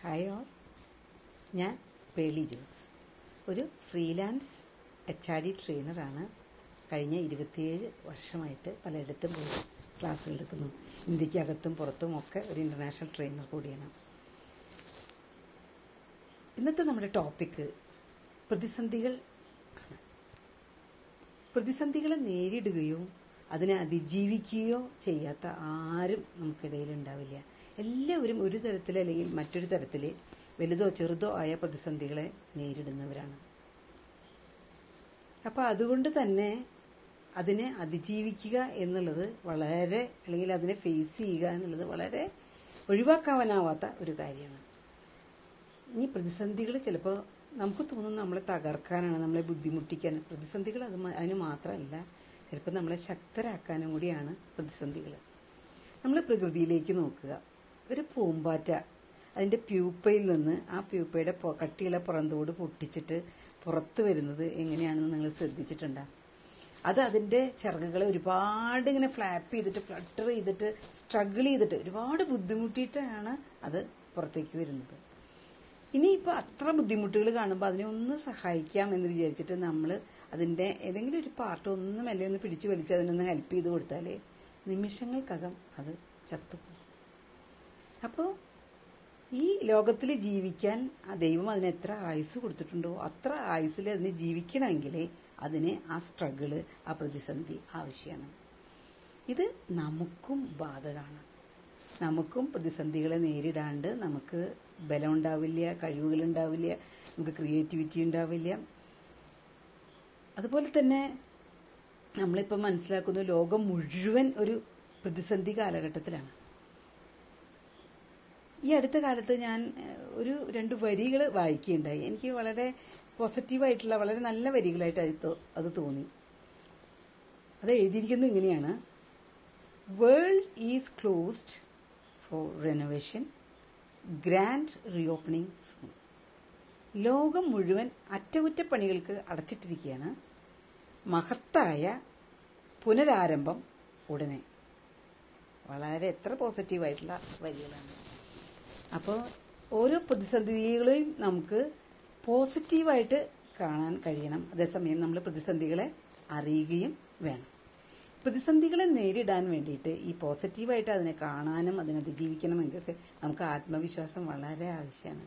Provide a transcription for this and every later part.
hi all ഞാൻ Pearly Jose ഒരു freelance H R D ട്രെയിനറാണ് കഴിഞ്ഞ ഇരുപത്തിയേഴ് വർഷമായിട്ട് പലയിടത്തും പോയി ക്ലാസ്സുകൾ എടുക്കുന്നു ഇന്ത്യക്കകത്തും പുറത്തും ഒക്കെ ഒരു ഇൻ്റർനാഷണൽ ട്രെയിനർ കൂടിയാണ് ഇന്നത്തെ നമ്മുടെ ടോപ്പിക്ക് പ്രതിസന്ധികൾ ആണ് പ്രതിസന്ധികളെ നേരിടുകയോ അതിനെ അതിജീവിക്കുകയോ ചെയ്യാത്ത ആരും നമുക്കിടയിൽ ഉണ്ടാവില്ല എല്ലാവരും ഒരു തരത്തിൽ അല്ലെങ്കിൽ മറ്റൊരു തരത്തിൽ വലുതോ ചെറുതോ ആയ പ്രതിസന്ധികളെ നേരിടുന്നവരാണ് അപ്പോൾ അതുകൊണ്ട് തന്നെ അതിനെ അതിജീവിക്കുക എന്നുള്ളത് വളരെ അല്ലെങ്കിൽ അതിനെ ഫേസ് ചെയ്യുക എന്നുള്ളത് വളരെ ഒഴിവാക്കാവാനാവാത്ത ഒരു കാര്യമാണ് ഈ പ്രതിസന്ധികൾ ചിലപ്പോൾ നമുക്ക് തോന്നും നമ്മളെ തകർക്കാനാണ് നമ്മളെ ബുദ്ധിമുട്ടിക്കാൻ പ്രതിസന്ധികൾ അത് മ- അതിന് മാത്രമല്ല ചിലപ്പോൾ നമ്മളെ ശക്തരാക്കാനും കൂടിയാണ് പ്രതിസന്ധികൾ നമ്മൾ പ്രകൃതിയിലേക്ക് നോക്കുക ഒരു പൂമ്പാറ്റ അതിൻ്റെ പ്യൂപ്പയിൽ നിന്ന് ആ പ്യൂപ്പയുടെ പൊ- കട്ടിയുള്ള പുറന്തോട് പൊട്ടിച്ചിട്ട് പുറത്ത് വരുന്നത് എങ്ങനെയാണെന്ന് നിങ്ങൾ ശ്രദ്ധിച്ചിട്ടുണ്ടോ അത് അതിൻ്റെ ചിറകുകളെ ഒരുപാട് ഇങ്ങനെ ഫ്ലാപ്പ് ചെയ്തിട്ട് ഫ്ലട്ടർ ചെയ്തിട്ട് സ്ട്രഗിൾ ചെയ്തിട്ട് ഒരുപാട് ബുദ്ധിമുട്ടിയിട്ടാണ് അത് പുറത്തേക്ക് വരുന്നത് ഇനിയിപ്പോൾ അത്ര ബുദ്ധിമുട്ടുകൾ കാണുമ്പോൾ അതിനെ ഒന്ന് സഹായിക്കാം എന്ന് വിചാരിച്ചിട്ട് നമ്മൾ അതിൻ്റെ ഏതെങ്കിലും ഒരു പാർട്ട് ഒന്ന് മെല്ലെ ഒന്ന് പിടിച്ചു വലിച്ച് അതിനൊന്ന് ഹെൽപ്പ് ചെയ്ത് കൊടുത്താൽ നിമിഷങ്ങൾക്കകം അത് ചത്തുപോകും അപ്പോൾ ഈ ലോകത്തിൽ ജീവിക്കാൻ ആ ദൈവം അതിന് എത്ര ആയുസ് കൊടുത്തിട്ടുണ്ടോ അത്ര ആയുസ്സിൽ അതിന് ജീവിക്കണമെങ്കിൽ അതിന് ആ സ്ട്രഗിള് ആ പ്രതിസന്ധി ആവശ്യമാണ് ഇത് നമുക്കും ബാധകമാണ് നമുക്കും പ്രതിസന്ധികളെ നേരിടാണ്ട് നമുക്ക് ബലം ഉണ്ടാവില്ല കഴിവുകളുണ്ടാവില്ല നമുക്ക് ക്രിയേറ്റിവിറ്റി ഉണ്ടാവില്ല അതുപോലെ തന്നെ നമ്മളിപ്പോൾ മനസ്സിലാക്കുന്നു ലോകം മുഴുവൻ ഒരു പ്രതിസന്ധി കാലഘട്ടത്തിലാണ് ഈ അടുത്ത കാലത്ത് ഞാൻ ഏഹ്, ഒരു രണ്ട് വരികൾ വായിക്കുകയുണ്ടായി എനിക്ക് വളരെ പോസിറ്റീവായിട്ടുള്ള വളരെ നല്ല വരികളായിട്ട് അത് തോ- അത് തോന്നി അത് എഴുതിയിരിക്കുന്നത് ഇങ്ങനെയാണ് world is closed for renovation grand reopening soon ലോകം മുഴുവൻ അറ്റകുറ്റപ്പണികൾക്ക് അടച്ചിട്ടിരിക്കുകയാണ് മഹത്തായ പുനരാരംഭം ഉടനെ വളരെ എത്ര പോസിറ്റീവായിട്ടുള്ള വരികളാണ് അപ്പോൾ ഓരോ പ്രതിസന്ധികളെയും നമുക്ക് പോസിറ്റീവായിട്ട് കാണാൻ കഴിയണം അതേസമയം നമ്മൾ പ്രതിസന്ധികളെ അറിയുകയും വേണം പ്രതിസന്ധികളെ നേരിടാൻ വേണ്ടിയിട്ട് ഈ പോസിറ്റീവായിട്ട് അതിനെ കാണാനും അതിനെ അതിജീവിക്കണമെങ്കിൽ നമുക്ക് ആത്മവിശ്വാസം വളരെ ആവശ്യമാണ്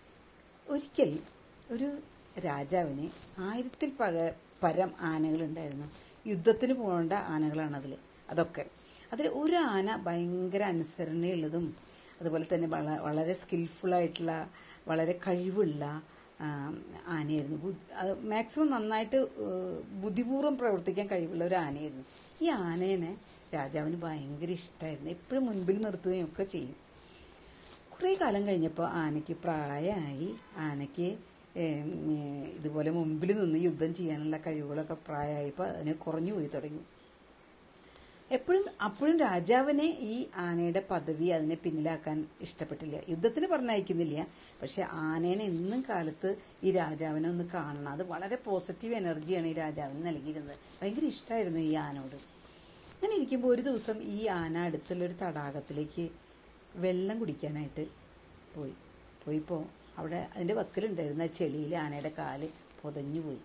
ഒരിക്കൽ ഒരു രാജാവിന് ആയിരത്തിൽ പക പരം ആനകളുണ്ടായിരുന്നു യുദ്ധത്തിന് പോകേണ്ട ആനകളാണ് അതിൽ അതൊക്കെ അതിൽ ഒരു ആന ഭയങ്കര അനുസരണയുള്ളതും അതുപോലെ തന്നെ വള വളരെ സ്കിൽഫുള്ളായിട്ടുള്ള വളരെ കഴിവുള്ള ആ, ആനയായിരുന്നു ബു- അത് മാക്സിമം നന്നായിട്ട് ഏഹ്, ബുദ്ധിപൂർവ്വം പ്രവർത്തിക്കാൻ കഴിവുള്ള ഒരു ആനയായിരുന്നു ഈ ആനേനെ രാജാവിന് ഭയങ്കര ഇഷ്ടമായിരുന്നു എപ്പോഴും മുൻപിൽ നിർത്തുകയും ഒക്കെ ചെയ്യും കുറേ കാലം കഴിഞ്ഞപ്പോൾ ആനയ്ക്ക് പ്രായമായി ആനയ്ക്ക് ഏം, ഏ, ഇതുപോലെ മുമ്പിൽ നിന്ന് യുദ്ധം ചെയ്യാനുള്ള കഴിവുകളൊക്കെ പ്രായമായപ്പോൾ അതിന് കുറഞ്ഞു പോയി തുടങ്ങി എപ്പോഴും അപ്പോഴും രാജാവിനെ ഈ ആനയുടെ പദവി അതിനെ പിന്നിലാക്കാൻ ഇഷ്ടപ്പെട്ടില്ല യുദ്ധത്തിന് പറഞ്ഞയക്കുന്നില്ല പക്ഷെ ആനേനെ എന്നും കാലത്ത് ഈ രാജാവിനെ ഒന്ന് കാണണം അത് വളരെ പോസിറ്റീവ് എനർജിയാണ് ഈ രാജാവിന് നൽകിയിരുന്നത് ഭയങ്കര ഇഷ്ടമായിരുന്നു ഈ ആനോട് അങ്ങനെ ഇരിക്കുമ്പോൾ ഒരു ദിവസം ഈ ആന അടുത്തുള്ളൊരു തടാകത്തിലേക്ക് വെള്ളം കുടിക്കാനായിട്ട് പോയി പോയിപ്പോൾ അവിടെ അതിൻ്റെ വക്കിലുണ്ടായിരുന്ന ചെളിയിൽ ആനയുടെ കാല് പൊതഞ്ഞു പോയി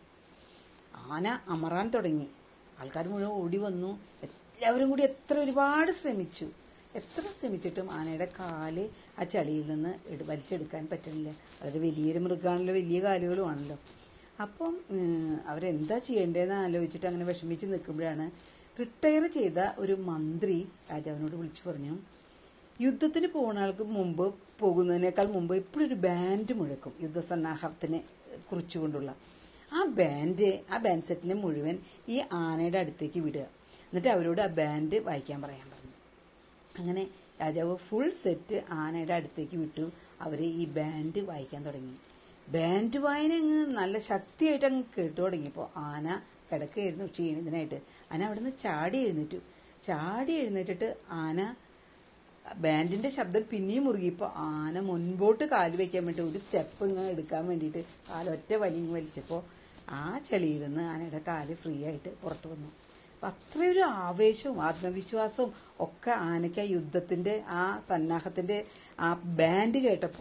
ആന അമറാൻ തുടങ്ങി ആൾക്കാർ മുഴുവൻ ഓടി വന്നു എല്ലാവരും കൂടി എത്ര ഒരുപാട് ശ്രമിച്ചു എത്ര ശ്രമിച്ചിട്ടും ആനയുടെ കാല് ആ ചളിയിൽ നിന്ന് എടു- വലിച്ചെടുക്കാൻ പറ്റുന്നില്ല വളരെ വലിയൊരു മൃഗമാണല്ലോ വലിയ കാലുകളുമാണല്ലോ അപ്പം ഉം, അവരെന്താ ചെയ്യേണ്ടതെന്ന് ആലോചിച്ചിട്ട് അങ്ങനെ വിഷമിച്ച് നിൽക്കുമ്പോഴാണ് റിട്ടയർ ചെയ്ത ഒരു മന്ത്രി രാജാവിനോട് വിളിച്ചു പറഞ്ഞു യുദ്ധത്തിന് പോകുന്ന ആൾക്ക് മുമ്പ് പോകുന്നതിനേക്കാൾ മുമ്പ് ഇപ്പോഴും ഒരു ബാൻഡ് മുഴക്കും യുദ്ധസന്നാഹത്തിനെ കുറിച്ചുകൊണ്ടുള്ള ആ ബാൻഡ് ആ ബാൻഡ് സെറ്റിനെ മുഴുവൻ ഈ ആനയുടെ അടുത്തേക്ക് വിടുക എന്നിട്ട് അവരോട് ആ ബാൻഡ് വായിക്കാൻ പറയാൻ പറഞ്ഞു അങ്ങനെ രാജാവ് ഫുൾ സെറ്റ് ആനയുടെ അടുത്തേക്ക് വിട്ടു അവർ ഈ ബാൻഡ് വായിക്കാൻ തുടങ്ങി ബാൻഡ് വായന അങ്ങ് നല്ല ശക്തിയായിട്ട് അങ്ങ് കേട്ടു തുടങ്ങിയപ്പോൾ ആന കിടക്കുകയായിരുന്നു ക്ഷീണിതനായിട്ട് ആന അവിടുന്ന് ചാടി എഴുന്നേറ്റു ചാടി എഴുന്നേറ്റിട്ട് ആന ബാൻഡിന്റെ ശബ്ദം പിന്നെയും മുറുകിയപ്പോൾ ആന മുൻപോട്ട് കാല് വെക്കാൻ വേണ്ടി ഒരു സ്റ്റെപ്പ് ഇങ്ങനെ എടുക്കാൻ വേണ്ടിയിട്ട് കാലൊറ്റ വലിയും വലിച്ചപ്പോൾ ആ ചെളിയിൽ നിന്ന് ആനയുടെ കാല് ഫ്രീ ആയിട്ട് പുറത്തു വന്നു അപ്പം അത്രയൊരു ആവേശവും ആത്മവിശ്വാസവും ഒക്കെ ആനയ്ക്ക് ആ യുദ്ധത്തിന്റെ ആ സന്നാഹത്തിന്റെ ആ ബാൻഡ് കേട്ടപ്പോൾ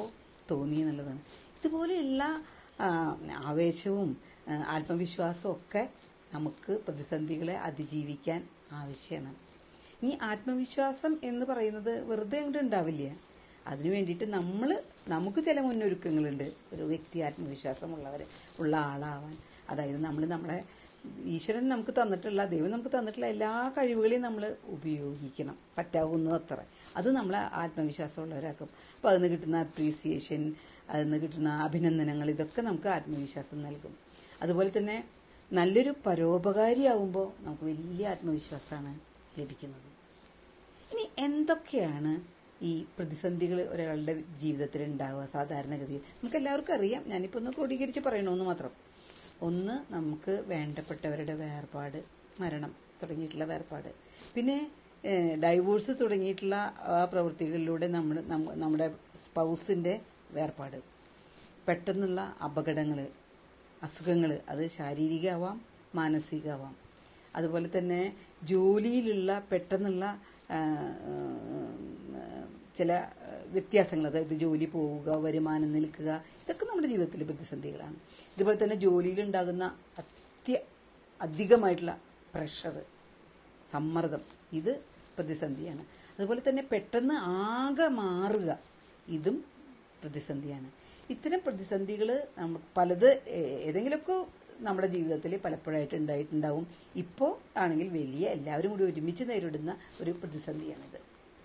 തോന്നി എന്നുള്ളതാണ് ഇതുപോലെയുള്ള ആ, ആവേശവും ആ, ആത്മവിശ്വാസവും ഒക്കെ നമുക്ക് പ്രതിസന്ധികളെ അതിജീവിക്കാൻ ആവശ്യമാണ് ഈ ആത്മവിശ്വാസം എന്ന് പറയുന്നത് വെറുതെ അങ്ങോട്ട് ഉണ്ടാവില്ല അതിനു വേണ്ടിയിട്ട് നമ്മൾ നമുക്ക് ചില മുന്നൊരുക്കങ്ങളുണ്ട് ഒരു വ്യക്തി ആത്മവിശ്വാസമുള്ളവർ ഉള്ള ആളാവാൻ അതായത് നമ്മൾ നമ്മളെ ഈശ്വരൻ നമുക്ക് തന്നിട്ടുള്ള ദൈവം നമുക്ക് തന്നിട്ടുള്ള എല്ലാ കഴിവുകളെയും നമ്മൾ ഉപയോഗിക്കണം പറ്റാവുന്നത്ര അത് നമ്മളെ ആത്മവിശ്വാസമുള്ളവരാക്കും അപ്പോൾ അതിൽ നിന്ന് കിട്ടുന്ന അപ്രീസിയേഷൻ അതിൽ നിന്ന് കിട്ടുന്ന അഭിനന്ദനങ്ങൾ ഇതൊക്കെ നമുക്ക് ആത്മവിശ്വാസം നൽകും അതുപോലെ തന്നെ നല്ലൊരു പരോപകാരിയാവുമ്പോൾ നമുക്ക് വലിയ ആത്മവിശ്വാസമാണ് ലഭിക്കുന്നത് ഇനി എന്തൊക്കെയാണ് ഈ പ്രതിസന്ധികൾ ഒരാളുടെ ജീവിതത്തിൽ ഉണ്ടാവുക സാധാരണഗതിയിൽ നമുക്ക് എല്ലാവർക്കും അറിയാം ഞാനിപ്പോൾ ഒന്ന് ക്രോഡീകരിച്ച് പറയണമെന്ന് മാത്രം ഒന്ന് നമുക്ക് വേണ്ടപ്പെട്ടവരുടെ വേർപാട് മരണം തുടങ്ങിയിട്ടുള്ള വേർപാട് പിന്നെ ഡൈവോഴ്സ് തുടങ്ങിയിട്ടുള്ള ആ പ്രവൃത്തികളിലൂടെ നമ്മൾ നമ്മ- നമ്മുടെ സ്പൗസിൻ്റെ വേർപാട് പെട്ടെന്നുള്ള അപകടങ്ങൾ അസുഖങ്ങൾ അത് ശാരീരികമാവാം മാനസികമാവാം അതുപോലെ തന്നെ ജോലിയിലുള്ള പെട്ടെന്നുള്ള ആ, ആ, ചില വ്യത്യാസങ്ങൾ അതായത് ജോലി പോവുക വരുമാനം നിൽക്കുക ഇതൊക്കെ നമ്മുടെ ജീവിതത്തിൽ പ്രതിസന്ധികളാണ് ഇതുപോലെ തന്നെ ജോലിയിലുണ്ടാകുന്ന അത്യ അധികമായിട്ടുള്ള പ്രഷർ സമ്മർദ്ദം ഇത് പ്രതിസന്ധിയാണ് അതുപോലെ തന്നെ പെട്ടെന്ന് ആകെ മാറുക ഇതും പ്രതിസന്ധിയാണ് ഇത്തരം പ്രതിസന്ധികൾ നമ്മൾ പലത് ഏ- ഏതെങ്കിലുമൊക്കെ നമ്മുടെ ജീവിതത്തിൽ പലപ്പോഴായിട്ട് ഉണ്ടായിട്ടുണ്ടാവും ഇപ്പോൾ ആണെങ്കിൽ വലിയ എല്ലാവരും കൂടി ഒരുമിച്ച് നേരിടുന്ന ഒരു പ്രതിസന്ധിയാണിത്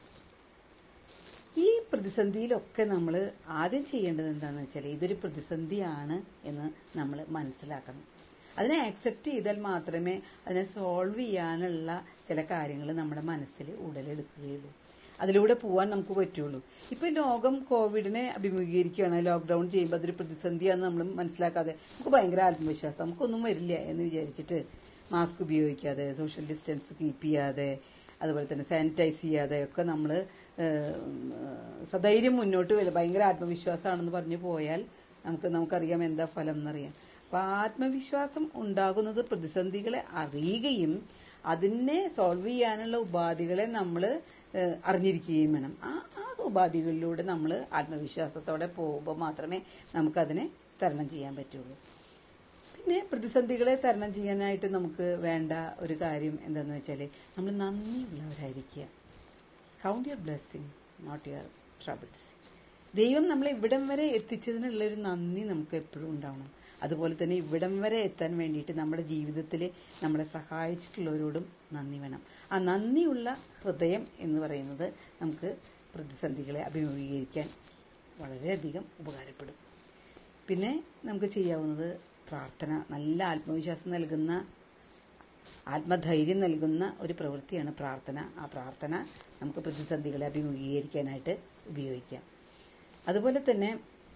ഈ പ്രതിസന്ധിയിലൊക്കെ നമ്മൾ ആദ്യം ചെയ്യേണ്ടത് എന്താണെന്ന് വെച്ചാൽ ഇതൊരു പ്രതിസന്ധിയാണ് എന്ന് നമ്മൾ മനസ്സിലാക്കണം അതിനെ ആക്സെപ്റ്റ് ചെയ്താൽ മാത്രമേ അതിനെ സോൾവ് ചെയ്യാനുള്ള ചില കാര്യങ്ങൾ നമ്മുടെ മനസ്സിൽ ഉടലെടുക്കുകയുള്ളൂ അതിലൂടെ പോകാൻ നമുക്ക് പറ്റുള്ളൂ ഇപ്പൊ ലോകം കോവിഡിനെ അഭിമുഖീകരിക്കുകയാണ് ലോക്ക്ഡൌൺ ചെയ്യുമ്പോൾ അതൊരു പ്രതിസന്ധിയാണെന്ന് നമ്മൾ മനസ്സിലാക്കാതെ നമുക്ക് ഭയങ്കര ആത്മവിശ്വാസം നമുക്കൊന്നും വരില്ല എന്ന് വിചാരിച്ചിട്ട് മാസ്ക് ഉപയോഗിക്കാതെ സോഷ്യൽ ഡിസ്റ്റൻസ് കീപ്പ് ചെയ്യാതെ അതുപോലെ തന്നെ സാനിറ്റൈസ് ചെയ്യാതെ ഒക്കെ നമ്മൾ സധൈര്യം മുന്നോട്ട് വരും ഭയങ്കര ആത്മവിശ്വാസമാണെന്ന് പറഞ്ഞു പോയാൽ നമുക്ക് നമുക്കറിയാം എന്താ ഫലം എന്നറിയാം അപ്പൊ ആത്മവിശ്വാസം ഉണ്ടാകുന്നത് പ്രതിസന്ധികളെ അറിയുകയും അതിനെ സോൾവ് ചെയ്യാനുള്ള ഉപാധികളെ നമ്മൾ അറിഞ്ഞിരിക്കുകയും വേണം ആ ആ ഉപാധികളിലൂടെ നമ്മൾ ആത്മവിശ്വാസത്തോടെ പോകുമ്പോൾ മാത്രമേ നമുക്കതിനെ തരണം ചെയ്യാൻ പറ്റുള്ളൂ പിന്നെ പ്രതിസന്ധികളെ തരണം ചെയ്യാനായിട്ട് നമുക്ക് വേണ്ട ഒരു കാര്യം എന്താണെന്ന് വെച്ചാൽ നമ്മൾ നന്ദിയുള്ളവരായിരിക്കുക count your blessing not your troubles ദൈവം നമ്മളെ ഇവിടം വരെ എത്തിച്ചതിനുള്ള ഒരു നന്ദി നമുക്ക് എപ്പോഴും ഉണ്ടാവണം അതുപോലെ തന്നെ ഇവിടം വരെ എത്താൻ വേണ്ടിയിട്ട് നമ്മുടെ ജീവിതത്തിൽ നമ്മളെ സഹായിച്ചിട്ടുള്ളവരോടും നന്ദി വേണം ആ നന്ദിയുള്ള ഹൃദയം എന്ന് പറയുന്നത് നമുക്ക് പ്രതിസന്ധികളെ അഭിമുഖീകരിക്കാൻ വളരെയധികം ഉപകാരപ്പെടും പിന്നെ നമുക്ക് ചെയ്യാവുന്നത് പ്രാർത്ഥന നല്ല ആത്മവിശ്വാസം നൽകുന്ന ആത്മധൈര്യം നൽകുന്ന ഒരു പ്രവൃത്തിയാണ് പ്രാർത്ഥന ആ പ്രാർത്ഥന നമുക്ക് പ്രതിസന്ധികളെ അഭിമുഖീകരിക്കാനായിട്ട് ഉപയോഗിക്കാം അതുപോലെ തന്നെ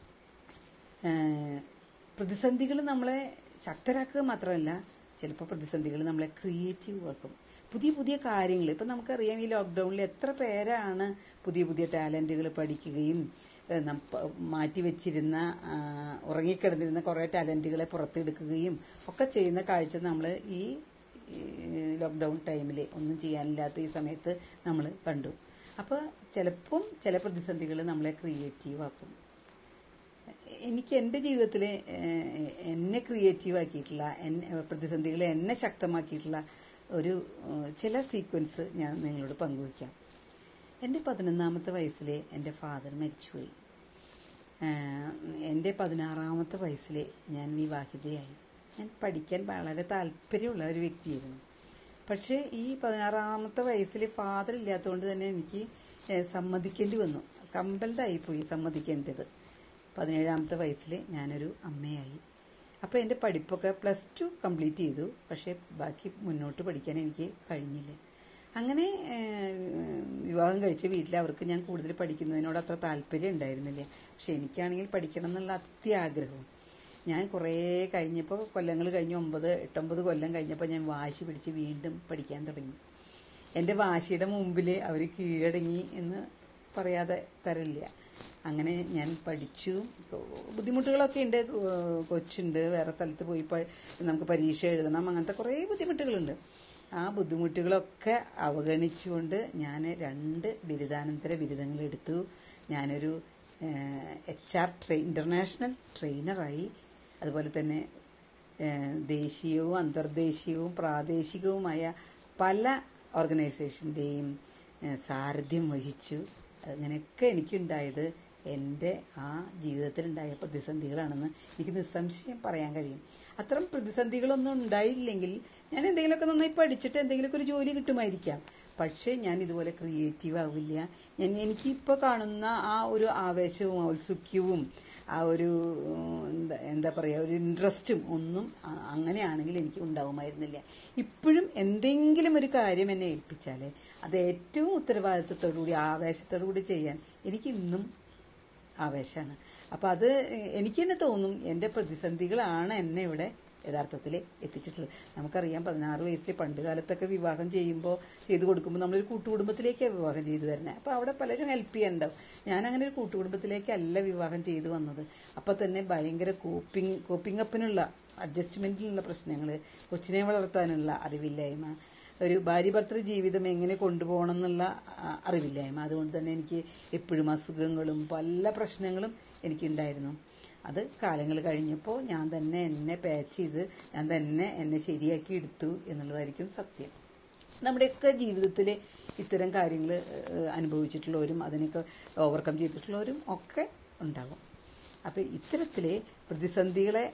പ്രതിസന്ധികൾ നമ്മളെ ശക്തരാക്കുക മാത്രമല്ല ചിലപ്പോൾ പ്രതിസന്ധികൾ നമ്മളെ ക്രിയേറ്റീവ് ആക്കും പുതിയ പുതിയ കാര്യങ്ങൾ ഇപ്പം നമുക്കറിയാം ഈ ലോക്ക്ഡൗണിൽ എത്ര പേരാണ് പുതിയ പുതിയ ടാലൻറ്റുകൾ പഠിക്കുകയും ഏഹ്, നം- പ- മാറ്റിവെച്ചിരുന്ന ആ, ഉറങ്ങിക്കിടന്നിരുന്ന കുറേ ടാലൻറ്റുകളെ പുറത്തെടുക്കുകയും ഒക്കെ ചെയ്യുന്ന കാഴ്ച നമ്മൾ ഈ ലോക്ക്ഡൗൺ ടൈമിൽ ഒന്നും ചെയ്യാനില്ലാത്ത ഈ സമയത്ത് നമ്മൾ കണ്ടു അപ്പോൾ ചിലപ്പം ചില പ്രതിസന്ധികൾ നമ്മളെ ക്രിയേറ്റീവ് ആക്കും എനിക്ക് എൻ്റെ ജീവിതത്തിൽ എന്നെ ക്രിയേറ്റീവ് ആക്കിയിട്ടുള്ള എന്നെ പ്രതിസന്ധികളെ എന്നെ ശക്തമാക്കിയിട്ടുള്ള ഒരു ഏഹ്, ചില സീക്വൻസ് ഞാൻ നിങ്ങളോട് പങ്കുവയ്ക്കാം എൻ്റെ പതിനൊന്നാമത്തെ വയസ്സിൽ എൻ്റെ ഫാദർ മരിച്ചുപോയി ഏഹ്, എൻ്റെ പതിനാറാമത്തെ വയസ്സിൽ ഞാൻ വിവാഹിതയായി ഞാൻ പഠിക്കാൻ വളരെ താല്പര്യമുള്ള ഒരു വ്യക്തിയായിരുന്നു പക്ഷേ ഈ പതിനാറാമത്തെ വയസ്സിൽ ഫാദർ ഇല്ലാത്തതുകൊണ്ട് തന്നെ എനിക്ക് ഏഹ്, സമ്മതിക്കേണ്ടി വന്നു കമ്പൽഡ് ആയിപ്പോയി സമ്മതിക്കേണ്ടത് പതിനേഴാമത്തെ വയസ്സിൽ ഞാനൊരു അമ്മയായി അപ്പോൾ എൻ്റെ പഠിപ്പൊക്കെ പ്ലസ് ടു കംപ്ലീറ്റ് ചെയ്തു പക്ഷേ ബാക്കി മുന്നോട്ട് പഠിക്കാൻ എനിക്ക് കഴിഞ്ഞില്ല അങ്ങനെ ഏഹ്, വിവാഹം കഴിച്ച വീട്ടിൽ അവർക്ക് ഞാൻ കൂടുതൽ പഠിക്കുന്നതിനോട് അത്ര താല്പര്യം ഉണ്ടായിരുന്നില്ല പക്ഷെ എനിക്കാണെങ്കിൽ പഠിക്കണം എന്നുള്ള അത്യാഗ്രഹവും ഞാൻ കുറേ കഴിഞ്ഞപ്പോൾ കൊല്ലങ്ങൾ കഴിഞ്ഞ് ഒമ്പത് എട്ടൊമ്പത് കൊല്ലം കഴിഞ്ഞപ്പോൾ ഞാൻ വാശി പിടിച്ച് വീണ്ടും പഠിക്കാൻ തുടങ്ങി എൻ്റെ വാശിയുടെ മുമ്പിൽ അവർ കീഴടങ്ങി എന്ന് പറയാതെ തരില്ല അങ്ങനെ ഞാൻ പഠിച്ചു ബുദ്ധിമുട്ടുകളൊക്കെ ഉണ്ട് കൊ- കൊച്ചുണ്ട് വേറെ സ്ഥലത്ത് പോയി പ- നമുക്ക് പരീക്ഷ എഴുതണം അങ്ങനത്തെ കുറേ ബുദ്ധിമുട്ടുകളുണ്ട് ആ ബുദ്ധിമുട്ടുകളൊക്കെ അവഗണിച്ചുകൊണ്ട് ഞാൻ രണ്ട് ബിരുദാനന്തര ബിരുദങ്ങൾ എടുത്തു ഞാനൊരു എച്ച് ആർ ട്രെ ഇൻ്റർനാഷണൽ ട്രെയിനറായി അതുപോലെ തന്നെ ഏഹ്, ദേശീയവും അന്തർദേശീയവും പ്രാദേശികവുമായ പല ഓർഗനൈസേഷൻ്റെയും സാരഥ്യം വഹിച്ചു അങ്ങനെയൊക്കെ എനിക്കുണ്ടായത് എൻ്റെ ആ ജീവിതത്തിലുണ്ടായ പ്രതിസന്ധികളാണെന്ന് എനിക്ക് നിസ്സംശയം പറയാൻ കഴിയും അത്തരം പ്രതിസന്ധികളൊന്നും ഉണ്ടായില്ലെങ്കിൽ ഞാൻ എന്തെങ്കിലുമൊക്കെ നന്നായി പഠിച്ചിട്ട് എന്തെങ്കിലുമൊക്കെ ഒരു ജോലി കിട്ടുമായിരിക്കാം പക്ഷേ ഞാൻ ഇതുപോലെ ക്രിയേറ്റീവ് ആവില്ല ഞാൻ എനിക്കിപ്പോൾ കാണുന്ന ആ ഒരു ആവേശവും ഔത്സുക്യവും ആ ഒരു ഉം, എന്താ എന്താ പറയുക ഒരു ഇൻട്രസ്റ്റും ഒന്നും അ- അങ്ങനെയാണെങ്കിൽ എനിക്ക് ഉണ്ടാവുമായിരുന്നില്ല ഇപ്പോഴും എന്തെങ്കിലും ഒരു കാര്യം എന്നെ ഏൽപ്പിച്ചാൽ അത് ഏറ്റവും ഉത്തരവാദിത്തത്തോടു കൂടി ആവേശത്തോടു കൂടി ചെയ്യാൻ എനിക്ക് ഇന്നും ആവേശമാണ് അപ്പം അത് എനിക്ക് തന്നെ തോന്നും എൻ്റെ പ്രതിസന്ധികളാണ് എന്നെ ഇവിടെ യഥാർത്ഥത്തിൽ എത്തിച്ചിട്ടുള്ളത് നമുക്കറിയാം പതിനാറ് വയസ്സിൽ പണ്ട് കാലത്തൊക്കെ വിവാഹം ചെയ്യുമ്പോൾ ചെയ്തു കൊടുക്കുമ്പോൾ നമ്മളൊരു കൂട്ടുകുടുംബത്തിലേക്കാണ് വിവാഹം ചെയ്തു വരുന്നത് അപ്പോൾ അവിടെ പലരും ഹെൽപ്പ് ചെയ്യാനുണ്ടാവും ഞാൻ അങ്ങനെ ഒരു കൂട്ടുകുടുംബത്തിലേക്കല്ല വിവാഹം ചെയ്തു വന്നത് അപ്പോൾ തന്നെ ഭയങ്കര കോപ്പിംഗ് കോപ്പിംഗ് അപ്പിനുള്ള അഡ്ജസ്റ്റ്മെൻറ്റിനുള്ള പ്രശ്നങ്ങൾ കൊച്ചിനെ വളർത്താനുള്ള അറിവില്ലായ്മ ഒരു ഭാര്യ ഭർത്തൃ ജീവിതം എങ്ങനെ കൊണ്ടുപോകണം എന്നുള്ള ആ, അറിവില്ലായ്മ അതുകൊണ്ട് തന്നെ എനിക്ക് എപ്പോഴും അസുഖങ്ങളും പല പ്രശ്നങ്ങളും എനിക്കുണ്ടായിരുന്നു അത് കാലങ്ങൾ കഴിഞ്ഞപ്പോൾ ഞാൻ തന്നെ എന്നെ പാച്ച് ചെയ്ത് ഞാൻ തന്നെ എന്നെ ശരിയാക്കി എടുത്തു എന്നുള്ളതായിരിക്കും സത്യം നമ്മുടെയൊക്കെ ജീവിതത്തിൽ ഇത്തരം കാര്യങ്ങൾ അനുഭവിച്ചിട്ടുള്ളവരും അതിനൊക്കെ ഓവർകം ചെയ്തിട്ടുള്ളവരും ഒക്കെ ഉണ്ടാകും അപ്പോൾ ഇത്തരത്തിൽ പ്രതിസന്ധികളെ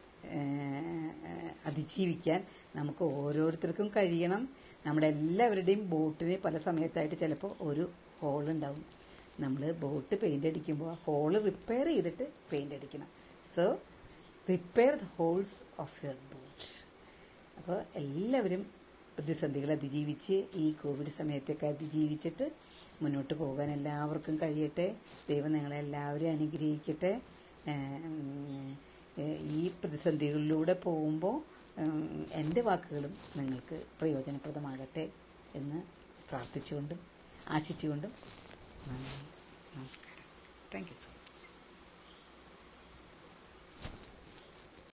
ഏഹ്, അതിജീവിക്കാൻ നമുക്ക് ഓരോരുത്തർക്കും കഴിയണം നമ്മുടെ എല്ലാവരുടെയും ബോട്ടിന് പല സമയത്തായിട്ട് ചിലപ്പോൾ ഒരു ഹോൾ ഉണ്ടാവും നമ്മൾ ബോട്ട് പെയിൻ്റ് അടിക്കുമ്പോൾ ആ ഹോള് റിപ്പയർ ചെയ്തിട്ട് പെയിൻ്റ് അടിക്കണം so repair the holes of your boat അപ്പോൾ എല്ലാവരും പ്രതിസന്ധികൾ അതിജീവിച്ച് ഈ കോവിഡ് സമയത്തൊക്കെ അതിജീവിച്ചിട്ട് മുന്നോട്ട് പോകാൻ എല്ലാവർക്കും കഴിയട്ടെ ദൈവം നിങ്ങളെ എല്ലാവരെയും അനുഗ്രഹിക്കട്ടെ ഏം, ഏ, ഈ പ്രതിസന്ധികളിലൂടെ പോകുമ്പോൾ എൻ്റെ വാക്കുകളും നിങ്ങൾക്ക് പ്രയോജനപ്രദമാകട്ടെ എന്ന് പ്രാർത്ഥിച്ചുകൊണ്ടും ആശിച്ചുകൊണ്ടും നന്ദി നമസ്കാരം താങ്ക് യു സോ മച്ച്